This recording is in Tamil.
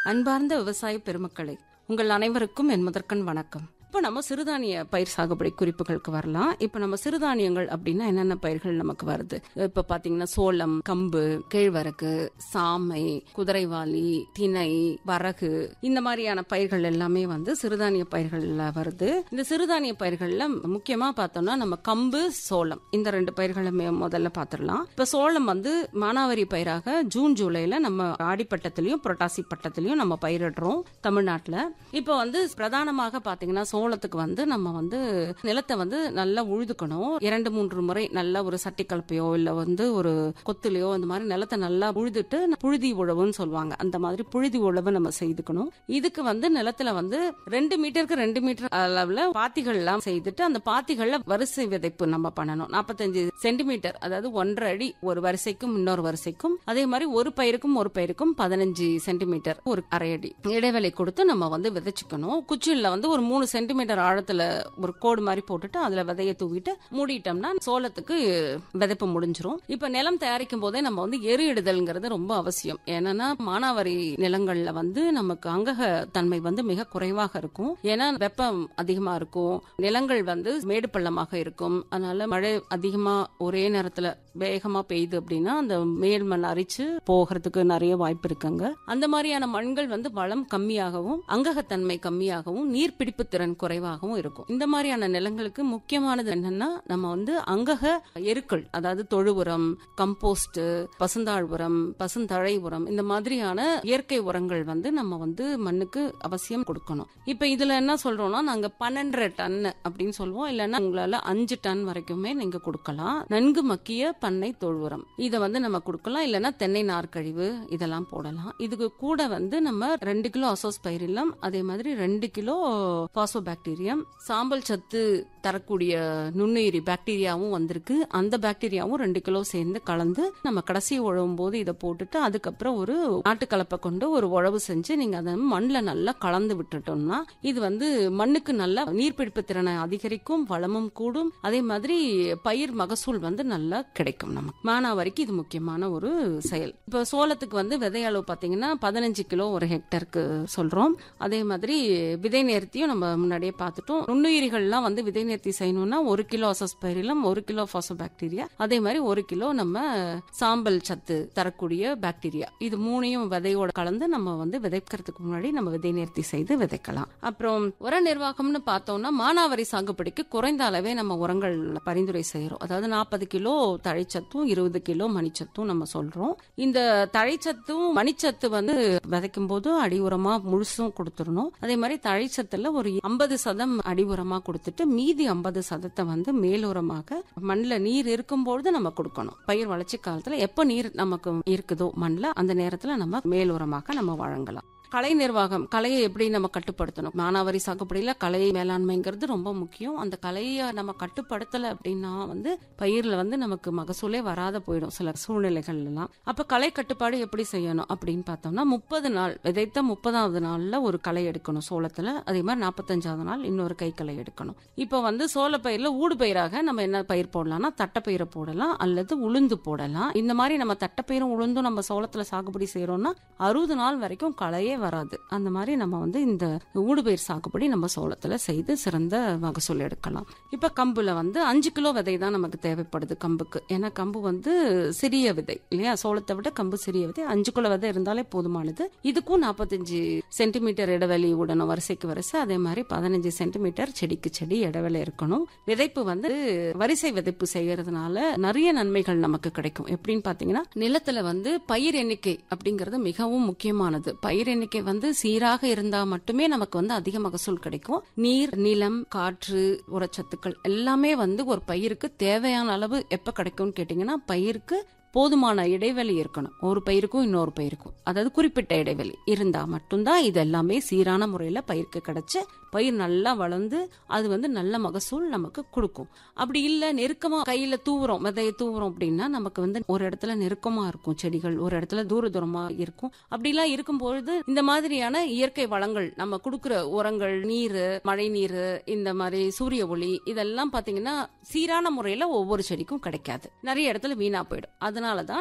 அன்பார்ந்த விவசாய பெருமக்களே உங்கள் அனைவருக்கும் என் முதற்கண் வணக்கம் இப்போ நம்ம சிறுதானிய பயிர் சாகுபடி குறிப்புகளுக்கு வரலாம் இப்போ நம்ம சிறுதானியங்கள் அப்படின்னா என்னென்ன பயிர்கள் நமக்கு வருது இப்போ பார்த்தீங்கன்னா சோளம் கம்பு கேழ்வரகு சாமை குதிரைவாலி திணை வரகு இந்த மாதிரியான பயிர்கள் எல்லாமே வந்து சிறுதானிய பயிர்கள்ல வருது இந்த சிறுதானிய பயிர்கள்ல முக்கியமா பார்த்தோம்னா நம்ம கம்பு சோளம் இந்த ரெண்டு பயிர்களுமே முதல்ல பார்த்துடலாம் இப்போ சோளம் வந்து மானாவாரி பயிராக ஜூன் ஜூலைல நம்ம ஆடிப்பட்டத்திலையும் புரட்டாசி பட்டத்திலையும் நம்ம பயிரிடுறோம் தமிழ்நாட்டில் இப்போ வந்து பிரதானமாக பார்த்தீங்கன்னா சோளத்துக்கு வந்து நம்ம வந்து நிலத்தை வந்து நல்லா உழுதுக்கணும் இரண்டு மூன்று முறை நல்ல ஒரு சட்டி கலப்பையோ இல்ல வந்து ஒரு கொத்துலையோ அந்த மாதிரி நிலத்தை நல்லா உழுதுட்டு புழுதி உழவுன்னு சொல்லுவாங்க அந்த மாதிரி புழுதி உழவு நம்ம செய்துக்கணும் இதுக்கு வந்து நிலத்துல வந்து ரெண்டு மீட்டருக்கு ரெண்டு மீட்டர் அளவுல பாத்திகள் எல்லாம் செய்துட்டு அந்த பாத்திகள்ல வரிசை விதைப்பு நம்ம பண்ணணும் நாற்பத்தஞ்சு சென்டிமீட்டர் அதாவது ஒன்றரை அடி ஒரு வரிசைக்கும் இன்னொரு வரிசைக்கும் அதே மாதிரி ஒரு பயிருக்கும் ஒரு பயிருக்கும் பதினஞ்சு சென்டிமீட்டர் ஒரு அரை அடி இடைவெளி கொடுத்து நம்ம வந்து விதைச்சுக்கணும் குச்சியில் வந்து ஒரு மூணு சென்டிமீட்டர் ஆழத்துல ஒரு கோடு மாதிரி போட்டுட்டு அதுல விதைய தூவிட்டு மூடிட்டோம்னா சோளத்துக்கு விதைப்பு முடிஞ்சிரும் இப்ப நிலம் தயாரிக்கும் போதே நம்ம வந்து எரு இடுதல்ங்கிறது ரொம்ப அவசியம் ஏன்னா மானாவாரி நிலங்கள்ல வந்து நமக்கு அங்கக தன்மை வந்து மிக குறைவாக இருக்கும் ஏன்னா வெப்பம் அதிகமா இருக்கும் நிலங்கள் வந்து மேடு பள்ளமாக இருக்கும் அதனால மழை அதிகமா ஒரே நேரத்துல வேகமா பெய்யுது அப்படின்னா அந்த மேல் மண் அரிச்சு போகிறதுக்கு நிறைய வாய்ப்பு இருக்குங்க அந்த மாதிரியான மண்கள் வந்து வளம் கம்மியாகவும் அங்ககத்தன்மை கம்மியாகவும் நீர்பிடிப்பு திறன் குறைவாகவும் இருக்கும் இந்த மாதிரியான நிலங்களுக்கு முக்கியமானது என்னன்னா நம்ம வந்து அங்கக எருக்கள் அதாவது தொழு உரம் கம்போஸ்ட் பசுந்தாழ் உரம் பசுந்தழை உரம் இந்த மாதிரியான இயற்கை உரங்கள் வந்து நம்ம வந்து மண்ணுக்கு அவசியம் கொடுக்கணும் இப்ப இதுல என்ன சொல்றோம்னா நாங்க பன்னெண்டரை டன் அப்படின்னு சொல்லுவோம் இல்லைன்னா உங்களால அஞ்சு டன் வரைக்குமே நீங்க கொடுக்கலாம் நன்கு மக்கிய பண்ணை தொழு உரம் இதை வந்து நம்ம கொடுக்கலாம் இல்லைன்னா தென்னை நார்க்கழிவு இதெல்லாம் போடலாம் இதுக்கு கூட வந்து நம்ம ரெண்டு கிலோ அசோஸ் பயிரிலம் அதே மாதிரி ரெண்டு கிலோ பாசோ பாக்டீரியம் சாம்பல் சத்து தரக்கூடிய நுண்ணுயிரி பாக்டீரியாவும் வந்திருக்கு அந்த பாக்டீரியாவும் ரெண்டு கிலோ சேர்ந்து கலந்து நம்ம கடைசி உழவும் போது இதை போட்டுட்டு அதுக்கப்புறம் ஒரு நாட்டுக்கலப்பை கொண்டு ஒரு உழவு செஞ்சு நீங்க அதை மண்ணில் நல்லா கலந்து விட்டுட்டோம்னா இது வந்து மண்ணுக்கு நல்லா நீர்பிடிப்பு திறனை அதிகரிக்கும் வளமும் கூடும் அதே மாதிரி பயிர் மகசூல் வந்து நல்லா கிடைக்கும் நமக்கு மானாவாரிக்கு இது முக்கியமான ஒரு செயல் இப்போ சோளத்துக்கு வந்து விதை அளவு பார்த்தீங்கன்னா பதினஞ்சு கிலோ ஒரு ஹெக்டருக்கு சொல்றோம் அதே மாதிரி விதை நேர்த்தியும் நம்ம முன்னாடியே பார்த்துட்டோம் நுண்ணுயிரிகள்லாம் வந்து விதை நேர்த்தி செய்யணும்னா ஒரு கிலோ அசஸ் பயிரிலம் ஒரு கிலோ பாசோ பாக்டீரியா அதே மாதிரி ஒரு கிலோ நம்ம சாம்பல் சத்து தரக்கூடிய பாக்டீரியா இது மூணையும் விதையோட கலந்து நம்ம வந்து விதைக்கிறதுக்கு முன்னாடி நம்ம விதை நேர்த்தி செய்து விதைக்கலாம் அப்புறம் உர நிர்வாகம்னு பார்த்தோம்னா மானாவாரி சாகுபடிக்கு குறைந்த அளவே நம்ம உரங்கள் பரிந்துரை செய்யறோம் அதாவது நாற்பது கிலோ தழைச்சத்தும் இருபது கிலோ மணிச்சத்தும் நம்ம சொல்றோம் இந்த தழைச்சத்தும் மணிச்சத்து வந்து விதைக்கும் போது அடி உரமா முழுசும் கொடுத்துடணும் அதே மாதிரி தழைச்சத்துல ஒரு ஐம்பது சதம் அடி உரமா கொடுத்துட்டு மீதி ஐம்பது சதத்தை வந்து மேலுரமாக மண்ணில் நீர் இருக்கும்பொழுது நம்ம கொடுக்கணும் பயிர் வளர்ச்சி காலத்துல எப்போ நீர் நமக்கு இருக்குதோ மண்ணில் அந்த நேரத்துல நம்ம மேலுரமாக நம்ம வழங்கலாம் கலை நிர்வாகம் கலையை எப்படி நம்ம கட்டுப்படுத்தணும் மானாவாரி சாகுபடியில கலை மேலாண்மைங்கிறது ரொம்ப முக்கியம் அந்த கலையை நம்ம கட்டுப்படுத்தல அப்படின்னா வந்து பயிர்ல வந்து நமக்கு மகசூலே வராத போயிடும் சில சூழ்நிலைகள் எல்லாம் அப்ப கலை கட்டுப்பாடு எப்படி செய்யணும் அப்படின்னு பார்த்தோம்னா முப்பது நாள் விதைத்த முப்பதாவது நாள்ல ஒரு களை எடுக்கணும் சோளத்துல அதே மாதிரி நாற்பத்தஞ்சாவது நாள் இன்னொரு கை களை எடுக்கணும் இப்போ வந்து சோள பயிர்ல ஊடு பயிராக நம்ம என்ன பயிர் போடலாம்னா தட்டைப்பயிரை போடலாம் அல்லது உளுந்து போடலாம் இந்த மாதிரி நம்ம தட்டைப்பயிரும் உளுந்தும் நம்ம சோளத்துல சாகுபடி செய்யறோம்னா அறுபது நாள் வரைக்கும் களையே வராது அந்த மாதிரி நம்ம வந்து இந்த ஊடுபயிர் சாகுபடி நம்ம சோளத்துல செய்து சிறந்த மகசூல் எடுக்கலாம் இப்ப கம்புல வந்து அஞ்சு கிலோ விதை தான் நமக்கு தேவைப்படுது கம்புக்கு ஏன்னா கம்பு வந்து சிறிய விதை இல்லையா சோளத்தை விட கம்பு சிறிய விதை அஞ்சு கிலோ விதை இருந்தாலே போதுமானது இதுக்கும் நாற்பத்தஞ்சு சென்டிமீட்டர் இடைவெளி விடணும் வரிசைக்கு வரிசை அதே மாதிரி பதினஞ்சு சென்டிமீட்டர் செடிக்கு செடி இடைவெளி இருக்கணும் விதைப்பு வந்து வரிசை விதைப்பு செய்யறதுனால நிறைய நன்மைகள் நமக்கு கிடைக்கும் எப்படின்னு பாத்தீங்கன்னா நிலத்துல வந்து பயிர் எண்ணிக்கை அப்படிங்கிறது மிகவும் முக்கியமானது பயிர் எண்ணிக்கை வந்து சீராக இருந்தா மட்டுமே நமக்கு வந்து அதிக மகசூல் கிடைக்கும் நீர் நிலம் காற்று உரச்சத்துக்கள் எல்லாமே வந்து ஒரு பயிருக்கு தேவையான அளவு எப்ப கிடைக்கும்னு கேட்டீங்கன்னா பயிருக்கு போதுமான இடைவெளி இருக்கணும் ஒரு பயிருக்கும் இன்னொரு பயிருக்கும் அதாவது குறிப்பிட்ட இடைவெளி இருந்தா மட்டும்தான் இது எல்லாமே சீரான முறையில பயிருக்கு கிடைச்சு பயிர் நல்லா வளர்ந்து அது வந்து நல்ல மகசூல் நமக்கு கொடுக்கும் அப்படி இல்ல நெருக்கமா கையில தூவுறோம் விதைய தூவுறோம் அப்படின்னா நமக்கு வந்து ஒரு இடத்துல நெருக்கமா இருக்கும் செடிகள் ஒரு இடத்துல தூர தூரமா இருக்கும் அப்படிலாம் இருக்கும்பொழுது இந்த மாதிரியான இயற்கை வளங்கள் நம்ம கொடுக்குற உரங்கள் நீர் மழை நீர் இந்த மாதிரி சூரிய ஒளி இதெல்லாம் பாத்தீங்கன்னா சீரான முறையில ஒவ்வொரு செடிக்கும் கிடைக்காது நிறைய இடத்துல வீணா போயிடும் அதனாலதான்